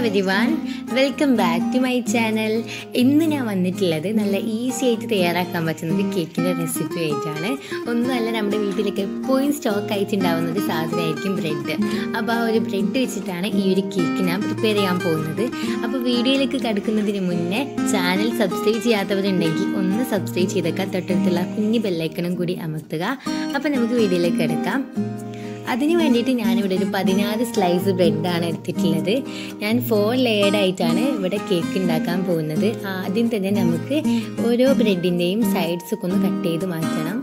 every everyone welcome back to my channel ഇന്ന് ഞാൻ വന്നിട്ടുള്ളത് നല്ല ഈസി ആയിട്ട് തയ്യാറാക്കാൻ പറ്റുന്ന ഒരു കേക്കിൻ്റെ റെസിപ്പി ആയിട്ടാണ് ഒന്നുമല്ല നമ്മുടെ വീട്ടിലൊക്കെ എപ്പോഴും സ്റ്റോക്ക് ആയിട്ടുണ്ടാവുന്ന ഒരു സാധനമായിരിക്കും ബ്രെഡ് അപ്പോൾ ആ ഒരു ബ്രെഡ് വെച്ചിട്ടാണ് ഈ ഒരു കേക്ക് ഞാൻ പ്രിപ്പയർ ചെയ്യാൻ പോകുന്നത് അപ്പോൾ വീഡിയോയിലേക്ക് കടക്കുന്നതിന് മുന്നേ ചാനൽ സബ്സ്ക്രൈബ് ചെയ്യാത്തവരുണ്ടെങ്കിൽ ഒന്ന് സബ്സ്ക്രൈബ് ചെയ്തേക്കാം തൊട്ടടുത്തുള്ള കുഞ്ഞു ബെല്ലൈക്കണും കൂടി അമർത്തുക അപ്പോൾ നമുക്ക് വീഡിയോയിലേക്ക് എടുക്കാം അതിന് വേണ്ടിയിട്ട് ഞാനിവിടെ ഒരു പതിനാറ് സ്ലൈസ് ബ്രെഡാണ് എടുത്തിട്ടുള്ളത് ഞാൻ ഫോർ ലെയർഡ് ആയിട്ടാണ് ഇവിടെ കേക്ക് ഉണ്ടാക്കാൻ പോകുന്നത് ആദ്യം തന്നെ നമുക്ക് ഓരോ ബ്രെഡിൻ്റെയും സൈഡ്സ് ഒക്കെ ഒന്ന് കട്ട് ചെയ്ത് മാറ്റണം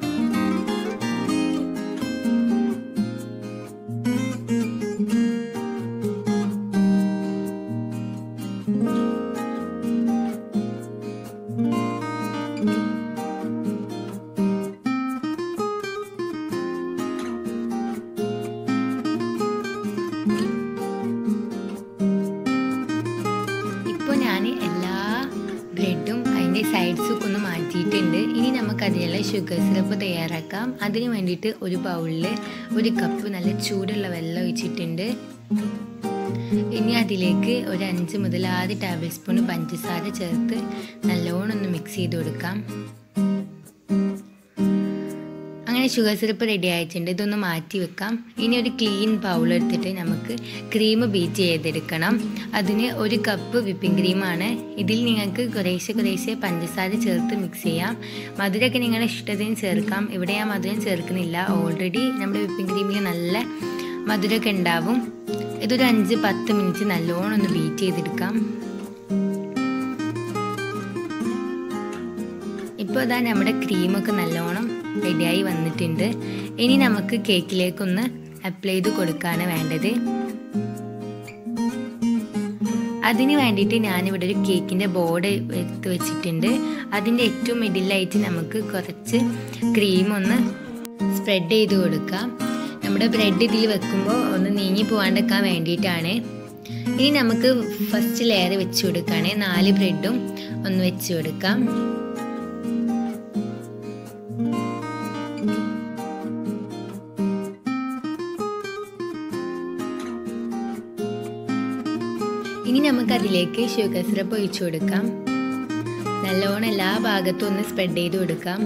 ഇപ്പോൾ ഞാൻ എല്ലാ ബ്രെഡും അതിൻ്റെ സൈഡ്സൊക്കെ ഒന്ന് മാറ്റിയിട്ടുണ്ട് ഇനി നമുക്ക് അതിനുള്ള ഷുഗർ സിറപ്പ് തയ്യാറാക്കാം അതിന് വേണ്ടിയിട്ട് ഒരു ബൗളിൽ ഒരു കപ്പ് നല്ല ചൂടുള്ള വെള്ളം ഒഴിച്ചിട്ടുണ്ട് ഇനി അതിലേക്ക് ഒരു അഞ്ച് മുതൽ ആറ് ടേബിൾ സ്പൂൺ പഞ്ചസാര ചേർത്ത് നല്ലോണം ഒന്ന് മിക്സ് ചെയ്ത് കൊടുക്കാം അങ്ങനെ ഷുഗർ സിറപ്പ് റെഡി ആയിട്ടുണ്ട് ഇതൊന്ന് മാറ്റി വെക്കാം ഇനി ഒരു ക്ലീൻ ബൗൾ എടുത്തിട്ട് നമുക്ക് ക്രീം ബീറ്റ് ചെയ്തെടുക്കണം അതിന് ഒരു കപ്പ് വിപ്പിംഗ് ക്രീമാണ് ഇതിൽ നിങ്ങൾക്ക് കുറേശ്ശെ കുറേശ്ശെ പഞ്ചസാര ചേർത്ത് മിക്സ് ചെയ്യാം മധുരമൊക്കെ നിങ്ങളുടെ ഇഷ്ടത്തിന് ചേർക്കാം ഇവിടെ ഞാൻ മധുരം ചേർക്കുന്നില്ല ഓൾറെഡി നമ്മുടെ വിപ്പിംഗ് ക്രീമിൽ നല്ല മധുരമൊക്കെ ഉണ്ടാവും ഇതൊരു അഞ്ച് പത്ത് മിനിറ്റ് നല്ലോണം ഒന്ന് ബീറ്റ് ചെയ്തെടുക്കാം ഇപ്പോൾ ഇതാ നമ്മുടെ ക്രീമൊക്കെ നല്ലോണം റെഡിയായി വന്നിട്ടുണ്ട് ഇനി നമുക്ക് കേക്കിലേക്കൊന്ന് അപ്ലൈ ചെയ്ത് കൊടുക്കാണ് വേണ്ടത് അതിന് വേണ്ടിയിട്ട് ഞാനിവിടെ ഒരു കേക്കിൻ്റെ ബോർഡ് എടുത്ത് വെച്ചിട്ടുണ്ട് അതിൻ്റെ ഏറ്റവും മിഡിലായിട്ട് നമുക്ക് കുറച്ച് ക്രീം ഒന്ന് സ്പ്രെഡ് ചെയ്ത് കൊടുക്കാം നമ്മുടെ ബ്രെഡ് ഇതിൽ വെക്കുമ്പോൾ ഒന്ന് നീങ്ങി പോകാണ്ടിരിക്കാൻ വേണ്ടിയിട്ടാണ് ഇനി നമുക്ക് ഫസ്റ്റ് ലെയർ വെച്ച് കൊടുക്കുകയാണ് നാല് ബ്രെഡും ഒന്ന് വെച്ച് കൊടുക്കാം ഇനി നമുക്ക് അതിലേക്ക് ഷുഗർ സിറപ്പ് ഒഴിച്ചു കൊടുക്കാം നല്ലോണം എല്ലാ ഭാഗത്തും ഒന്ന് സ്പ്രെഡ് ചെയ്ത് കൊടുക്കാം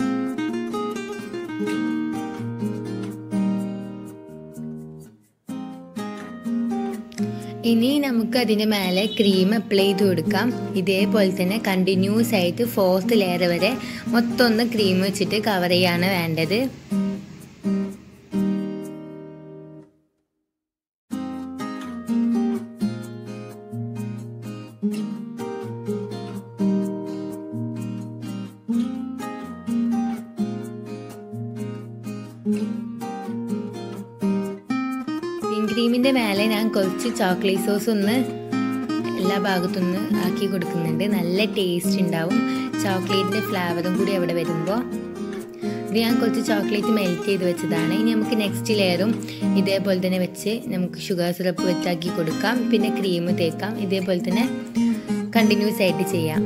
ഇനി നമുക്ക് അതിന് മേലെ ക്രീം അപ്ലൈ ചെയ്ത് കൊടുക്കാം ഇതേപോലെ തന്നെ കണ്ടിന്യൂസ് ആയിട്ട് ഫോർത്ത് ലെയർ വരെ മൊത്തം ഒന്ന് ക്രീം വെച്ചിട്ട് കവർ ചെയ്യാണ് വേണ്ടത് വിപ്പിംഗ് ക്രീമിൻ്റെ മേലെ ഞാൻ കുറച്ച് ചോക്ലേറ്റ് സോസ് ഒന്ന് എല്ലാ ഭാഗത്തൊന്ന് ആക്കി കൊടുക്കുന്നുണ്ട് നല്ല ടേസ്റ്റ് ഉണ്ടാവും ചോക്ലേറ്റിൻ്റെ ഫ്ലേവറും കൂടി അവിടെ വരുമ്പോൾ ഇത് ഞാൻ കുറച്ച് ചോക്ലേറ്റ് മെൽറ്റ് ചെയ്ത് വെച്ചതാണ് ഇനി നമുക്ക് നെക്സ്റ്റ് ലെയറും ഇതേപോലെ തന്നെ വെച്ച് നമുക്ക് ഷുഗർ സിറപ്പ് വെച്ചാക്കി കൊടുക്കാം പിന്നെ ക്രീം തേക്കാം ഇതേപോലെ തന്നെ കണ്ടിന്യൂസ് ആയിട്ട് ചെയ്യാം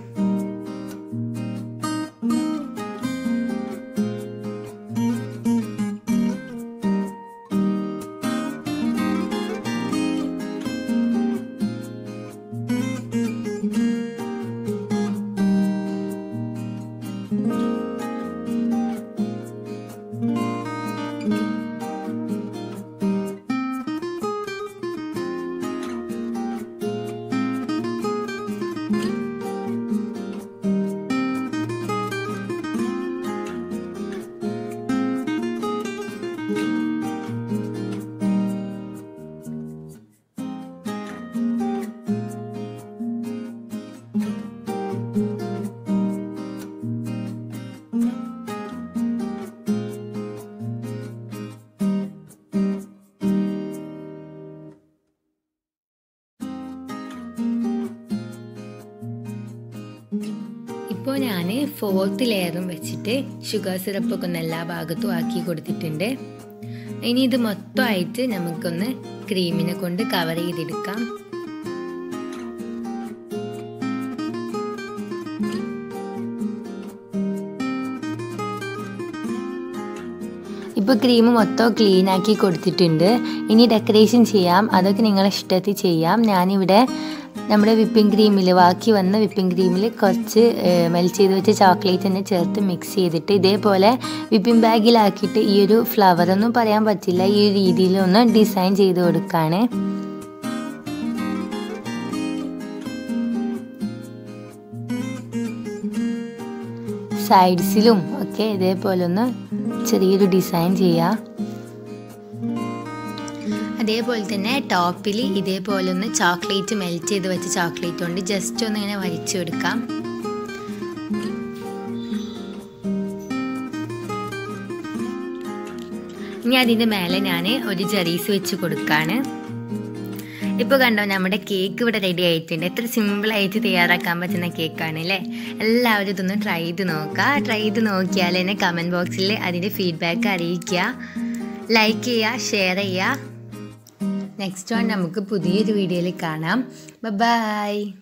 ഇപ്പോൾ ഞാൻ ഫോർത്ത് ലെയറും വെച്ചിട്ട് ഷുഗർ സിറപ്പൊക്കെ ഒന്ന് എല്ലാ ഭാഗത്തും ആക്കി കൊടുത്തിട്ടുണ്ട് ഇനി ഇത് മൊത്തമായിട്ട് നമുക്കൊന്ന് ക്രീമിനെ കൊണ്ട് കവർ ചെയ്തെടുക്കാം ഇപ്പോൾ ക്രീം മൊത്തം ക്ലീൻ ആക്കി കൊടുത്തിട്ടുണ്ട് ഇനി ഡെക്കറേഷൻ ചെയ്യാം അതൊക്കെ നിങ്ങളെ ഇഷ്ടത്തിൽ ചെയ്യാം ഞാനിവിടെ നമ്മുടെ വിപ്പിംഗ് ക്രീമിൽ ബാക്കി വന്ന വിപ്പിംഗ് ക്രീമിൽ കുറച്ച് മെൽറ്റ് ചെയ്ത് വെച്ച ചോക്ലേറ്റ് തന്നെ ചേർത്ത് മിക്സ് ചെയ്തിട്ട് ഇതേപോലെ വിപ്പിംഗ് ബാഗിലാക്കിയിട്ട് ഈ ഒരു ഫ്ലവർ ഒന്നും പറയാൻ പറ്റില്ല ഈ ഒരു രീതിയിൽ ഒന്ന് ഡിസൈൻ ചെയ്ത് കൊടുക്കുകയാണ് സൈഡ്സിലും ഒക്കെ ഇതേപോലെ ഒന്ന് ചെറിയൊരു ഡിസൈൻ ചെയ്യാം അതേപോലെ തന്നെ ടോപ്പിൽ ഇതേപോലെ ഒന്ന് ചോക്ലേറ്റ് മെൽറ്റ് ചെയ്ത് വെച്ച ചോക്ലേറ്റ് കൊണ്ട് ജസ്റ്റ് ഒന്ന് ഇങ്ങനെ വരച്ചു കൊടുക്കാം ഇനി അതിൻ്റെ മേലെ ഞാൻ ഒരു ജെറീസ് വെച്ച് കൊടുക്കാണ് ഇപ്പോൾ കണ്ടോ നമ്മുടെ കേക്ക് ഇവിടെ റെഡി ആയിട്ടുണ്ട് എത്ര സിമ്പിളായിട്ട് തയ്യാറാക്കാൻ പറ്റുന്ന കേക്കാണ് അല്ലേ എല്ലാവരും ഇതൊന്ന് ട്രൈ ചെയ്ത് നോക്കുക ട്രൈ ചെയ്ത് നോക്കിയാൽ എന്നെ കമൻറ്റ് ബോക്സിൽ അതിൻ്റെ ഫീഡ്ബാക്ക് അറിയിക്കുക ലൈക്ക് ചെയ്യുക ഷെയർ ചെയ്യുക നെക്സ്റ്റ് വൺ നമുക്ക് പുതിയൊരു വീഡിയോയിൽ കാണാം ബൈ